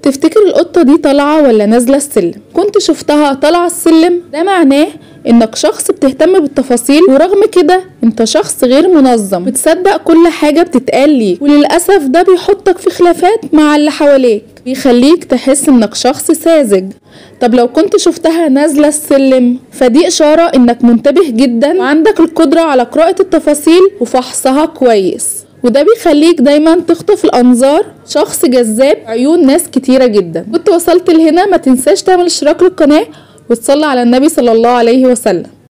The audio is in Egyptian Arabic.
تفتكر القطة دي طالعة ولا نازلة السلم كنت شفتها طالعة السلم ده معناه انك شخص بتهتم بالتفاصيل ورغم كده انت شخص غير منظم بتصدق كل حاجة بتتقال ليك وللأسف ده بيحطك في خلافات مع اللي حواليك بيخليك تحس انك شخص ساذج طب لو كنت شفتها نازلة السلم فدي إشارة إنك منتبه جدا وعندك القدرة على قراءة التفاصيل وفحصها كويس وده بيخليك دايما تخطف الأنظار شخص جذاب عيون ناس كتيرة جدا كنت وصلت لهنا ما تنساش تعمل اشتراك للقناة وتصلي على النبي صلى الله عليه وسلم